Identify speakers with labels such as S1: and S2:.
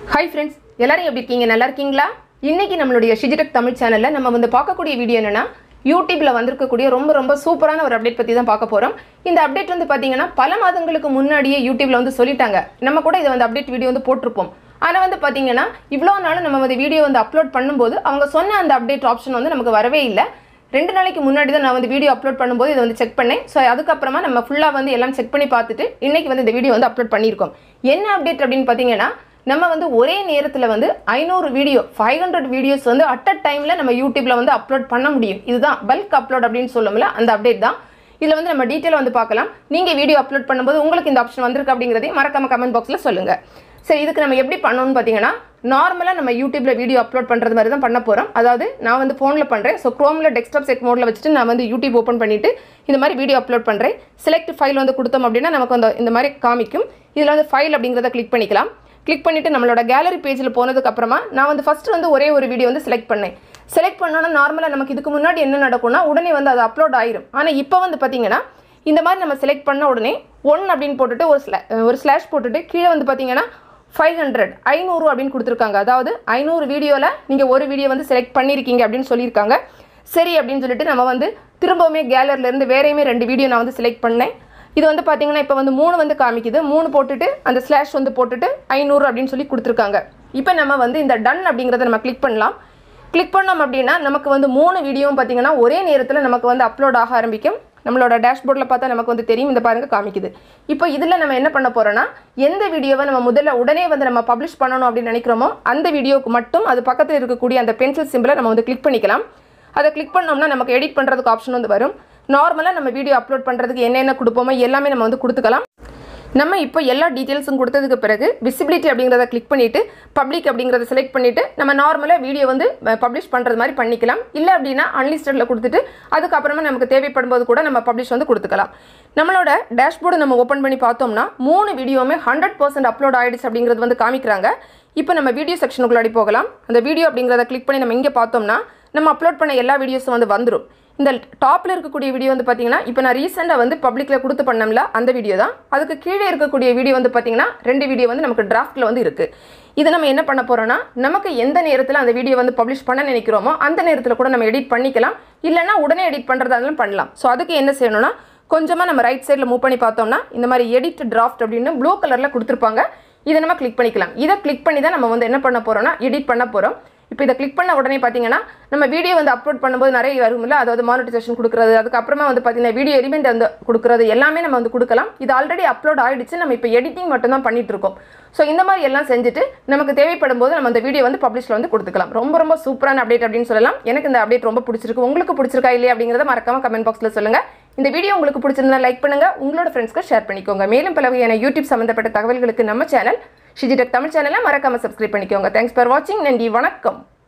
S1: hi friends எல்லாரும் எப்படி இருக்கீங்க நல்லா இருக்கீங்களா இன்னைக்கு நம்மளுடைய ஷிஜிடெக் தமிழ் சேனலில் நம்ம வந்து பார்க்கக்கூடிய வீடியோ என்னன்னா யூடியூப்ல வந்திருக்கக்கூடிய ரொம்ப ரொம்ப சூப்பரான ஒரு அப்டேட் பற்றி தான் பார்க்க போகிறோம் இந்த அப்டேட் வந்து பார்த்தீங்கன்னா பல மாதங்களுக்கு முன்னாடியே யூடியூப்ல வந்து சொல்லிட்டாங்க நம்ம கூட இதை வந்து அப்டேட் வீடியோ வந்து போட்டிருப்போம் ஆனால் வந்து பார்த்தீங்கன்னா இவ்வளோ நாளும் நம்ம வந்து வீடியோ வந்து அப்லோட் பண்ணும்போது அவங்க சொன்ன அந்த அப்டேட் ஆப்ஷன் வந்து நமக்கு வரவே இல்லை ரெண்டு நாளைக்கு முன்னாடி தான் நான் வந்து வீடியோ அப்லோட் பண்ணும்போது இதை வந்து செக் பண்ணேன் ஸோ அதுக்கப்புறமா நம்ம ஃபுல்லாக வந்து எல்லாம் செக் பண்ணி பார்த்துட்டு இன்னைக்கு வந்து இந்த வீடியோ வந்து அப்லோட் பண்ணியிருக்கோம் என்ன அப்டேட் அப்படின்னு பார்த்தீங்கன்னா நம்ம வந்து ஒரே நேரத்தில் வந்து ஐநூறு வீடியோ ஃபைவ் ஹண்ட்ரட் வீடியோஸ் வந்து அட் அ டைமில் நம்ம யூடியூப்ல வந்து அப்லோட் பண்ண முடியும் இதுதான் பல்க் அப்லோட் அப்படின்னு சொல்லும்ல அந்த அப்டேட் தான் இதில் வந்து நம்ம டீட்டெயில் வந்து பார்க்கலாம் நீங்கள் வீடியோ அப்லோட் பண்ணும்போது உங்களுக்கு இந்த ஆப்ஷன் வந்திருக்கு அப்படிங்கிறதையும் மறக்காம கமெண்ட் பாக்ஸில் சொல்லுங்கள் சரி இதுக்கு நம்ம எப்படி பண்ணணும்னு பார்த்தீங்கன்னா நார்மலாக நம்ம யூடியூப்ல வீடியோ அப்லோட் பண்ணுறது மாதிரி தான் பண்ண போகிறோம் அதாவது நான் வந்து ஃபோனில் பண்ணுறேன் ஸோ க்ரோமில் டெஸ்க்டாப் செட் மோடில் வச்சுட்டு நான் வந்து யூடியூப் ஓப்பன் பண்ணிவிட்டு இந்த மாதிரி வீடியோ அப்லோட் பண்ணுறேன் செலக்ட் ஃபைல் வந்து கொடுத்தோம் அப்படின்னா நமக்கு அந்த இந்த மாதிரி காமிக்கும் இதில் வந்து ஃபைல் அப்படிங்கிறத கிளிக் பண்ணிக்கலாம் கிளிக் பண்ணிவிட்டு நம்மளோட கேலரி பேஜில் போனதுக்கு அப்புறமா நான் வந்து ஃபஸ்ட்டு வந்து ஒரே ஒரு வீடியோ வந்து செலக்ட் பண்ணேன் செலக்ட் பண்ணோன்னா நார்மலாக நமக்கு இதுக்கு முன்னாடி என்ன நடக்கும்னா உடனே வந்து அது அப்லோட் ஆயிரும் ஆனால் இப்போ வந்து பார்த்தீங்கன்னா இந்த மாதிரி நம்ம செலக்ட் பண்ண உடனே ஒன் அப்படின்னு போட்டுட்டு ஒரு ஸ்லா ஒரு ஸ்லாஷ் போட்டுட்டு கீழே வந்து பார்த்தீங்கன்னா ஃபைவ் ஹண்ட்ரட் ஐநூறு அப்படின்னு கொடுத்துருக்காங்க அதாவது ஐநூறு வீடியோவில் நீங்கள் ஒரு வீடியோ வந்து செலக்ட் பண்ணியிருக்கீங்க அப்படின்னு சொல்லியிருக்காங்க சரி அப்படின்னு சொல்லிட்டு நம்ம வந்து திரும்பவுமே கேலரிலேருந்து வேறையுமே ரெண்டு வீடியோ நான் வந்து செலக்ட் பண்ணேன் இது வந்து பார்த்தீங்கன்னா இப்போ வந்து மூணு வந்து காமிக்குது மூணு போட்டுட்டு அந்த ஸ்லாஷ் வந்து போட்டுட்டு ஐநூறு அப்படின்னு சொல்லி கொடுத்துருக்காங்க இப்போ நம்ம வந்து இந்த டன் அப்படிங்கிறத நம்ம கிளிக் பண்ணலாம் கிளிக் பண்ணோம் அப்படின்னா நமக்கு வந்து மூணு வீடியோவும் பார்த்தீங்கன்னா ஒரே நேரத்தில் நமக்கு வந்து அப்லோட் ஆக ஆரம்பிக்கும் நம்மளோட டேஷ்போர்டில் பார்த்தா நமக்கு வந்து தெரியும் இந்த பாருங்க காமிக்குது இப்போ இதில் நம்ம என்ன பண்ண போகிறோம்னா எந்த வீடியோவை நம்ம முதல்ல உடனே வந்து நம்ம பப்ளிஷ் பண்ணணும் அப்படின்னு நினைக்கிறோமோ அந்த வீடியோவுக்கு மட்டும் அது பக்கத்தில் இருக்கக்கூடிய அந்த பென்சில் சிம்பிளை நம்ம வந்து கிளிக் பண்ணிக்கலாம் அதை கிளிக் பண்ணோம்னா நமக்கு எடிட் பண்ணுறதுக்கு ஆப்ஷன் வந்து வரும் நார்மலாக நம்ம வீடியோ அப்லோட் பண்ணுறதுக்கு என்னென்ன கொடுப்போமோ எல்லாமே நம்ம வந்து கொடுத்துக்கலாம் நம்ம இப்போ எல்லா டீட்டெயில்ஸும் கொடுத்ததுக்கு பிறகு விசிபிலிட்டி அப்படிங்கிறத கிளிக் பண்ணிவிட்டு பப்ளிக் அப்படிங்கிறத செலக்ட் பண்ணிவிட்டு நம்ம நார்மலாக வீடியோ வந்து பப்ளிஷ் பண்ணுறது மாதிரி பண்ணிக்கலாம் இல்லை அப்படின்னா அன்லிஸ்டடில் கொடுத்துட்டு அதுக்கப்புறமா நமக்கு தேவைப்படும் போது கூட நம்ம பப்ளிஷ் வந்து கொடுத்துக்கலாம் நம்மளோட டேஷ்போர்டு நம்ம ஓப்பன் பண்ணி பார்த்தோம்னா மூணு வீடியோவுமே ஹண்ட்ரட் பர்சன்ட் அப்லோட் ஆகிடுச்சு அப்படிங்கிறது வந்து காமிக்கிறாங்க இப்போ நம்ம வீடியோ செக்ஷனுக்குள்ளாடி போகலாம் அந்த வீடியோ அப்படிங்கிறத கிளிக் பண்ணி நம்ம இங்கே பார்த்தோம்னா நம்ம அப்லோட் பண்ண எல்லா வீடியோஸும் வந்து வந்துடும் இந்த டாப்பில் இருக்கக்கூடிய வீடியோ வந்து பார்த்தீங்கன்னா இப்போ நான் ரீசெண்டாக வந்து பப்ளிக்கில் கொடுத்து பண்ணோம்ல அந்த வீடியோ தான் அதுக்கு கீழே இருக்கக்கூடிய வீடியோ வந்து பார்த்தீங்கன்னா ரெண்டு வீடியோ வந்து நமக்கு டிராஃப்ட்டில் வந்து இருக்குது இதை நம்ம என்ன பண்ண போகிறோம்னா நமக்கு எந்த நேரத்தில் அந்த வீடியோ வந்து பப்ளிஷ் பண்ண நினைக்கிறோமோ அந்த நேரத்தில் கூட நம்ம எடிட் பண்ணிக்கலாம் இல்லைனா உடனே எடிட் பண்ணுறதா இருந்தாலும் பண்ணலாம் ஸோ அதுக்கு என்ன செய்யணும்னா கொஞ்சமாக நம்ம ரைட் சைடில் மூவ் பண்ணி பார்த்தோம்னா இந்த மாதிரி எடிட் டிராஃப்ட் அப்படின்னு ப்ளூ கலரில் கொடுத்துருப்பாங்க இதை நம்ம கிளிக் பண்ணிக்கலாம் இதை கிளிக் பண்ணி தான் நம்ம வந்து என்ன பண்ண போகிறோம்னா எடிட் பண்ண போகிறோம் இப்போ இதை கிளிக் பண்ண உடனே பார்த்தீங்கன்னா நம்ம வீடியோ வந்து அப்லோட் பண்ணும்போது நிறைய வரும்ல அதாவது மானிட்டைசேஷன் கொடுக்குறது அதுக்கப்புறமா வந்து பார்த்தீங்கன்னா வீடியோ எலிமெண்ட் வந்து கொடுக்குறது எல்லாமே நம்ம வந்து கொடுக்கலாம் இது ஆல்ரெடி அப்லோட் ஆயிடுச்சு நம்ம இப்போ எடிட்டிங் மட்டும் தான் பண்ணிட்டு இருக்கோம் ஸோ இந்த மாதிரி எல்லாம் செஞ்சுட்டு நமக்கு தேவைப்படும் போது நம்ம அந்த வீடியோ வந்து பப்ளிஷில் வந்து கொடுத்துக்கலாம் ரொம்ப ரொம்ப சூப்பரான அப்டேட் அப்படின்னு சொல்லலாம் எனக்கு இந்த அப்டேட் ரொம்ப பிடிச்சிருக்கு உங்களுக்கு பிடிச்சிருக்கா இல்லையா அப்படிங்கிறத மறக்காம கமெண்ட் பாக்ஸில் சொல்லுங்கள் இந்த வீடியோ உங்களுக்கு பிடிச்சிருந்தா லைக் பண்ணுங்க உங்களோட ஃப்ரெண்ட்ஸ்க்கு ஷேர் பண்ணிக்கோங்க மேலும் பல வகையான யூடியூப் சம்மந்தப்பட்ட தகவல்களுக்கு நம்ம சேனல் ஷிஜிடெக் தமிழ் சேனலை மறக்காம சப்ஸ்கிரைப் பண்ணிக்கோங்க தேங்க்ஸ் ஃபார் வாட்சிங் நன்றி வணக்கம்